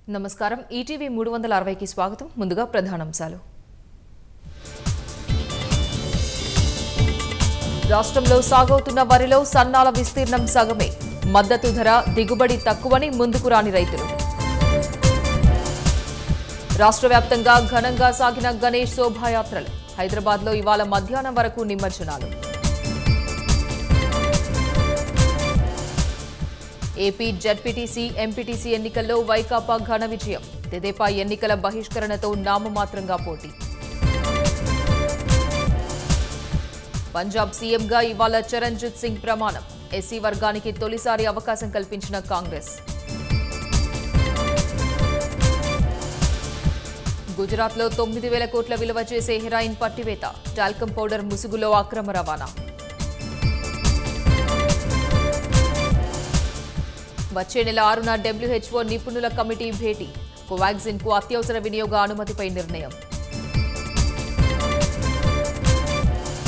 నమస్కారం ఈటీవీ మూడు వందల అరవైకి స్వాగతం ముందుగా ప్రధానాంశాలు రాష్ట్రంలో సాగవుతున్న వరిలో సన్నాల విస్తీర్ణం సగమే మద్దతు ధర దిగుబడి తక్కువని ముందుకు రాని రైతులు రాష్ట్ర వ్యాప్తంగా ఘనంగా సాగిన గణేష్ శోభాయాత్రలు హైదరాబాద్లో ఇవాళ మధ్యాహ్నం వరకు నిమజ్జనాలు ఏపీ జడ్పీటీసీ ఎంపీటీసీ ఎన్నికల్లో వైకాపా ఘన విజయం తెదేపా ఎన్నికల బహిష్కరణతో నామమాత్రంగా పోటీ పంజాబ్ సీఎంగా ఇవాళ చరణ్జిత్ సింగ్ ప్రమాణం ఎస్సీ వర్గానికి తొలిసారి అవకాశం కల్పించిన కాంగ్రెస్ గుజరాత్లో తొమ్మిది వేల కోట్ల విలువ చేసే హెరాయిన్ పట్టివేత టాల్కమ్ పౌడర్ ముసుగులో అక్రమ రవాణా వచ్చే నెల ఆరున డబ్ల్యూహెచ్ఓ నిపుణుల కమిటీ భేటీ కోవాక్సిన్ కు అత్యవసర వినియోగ అనుమతిపై నిర్ణయం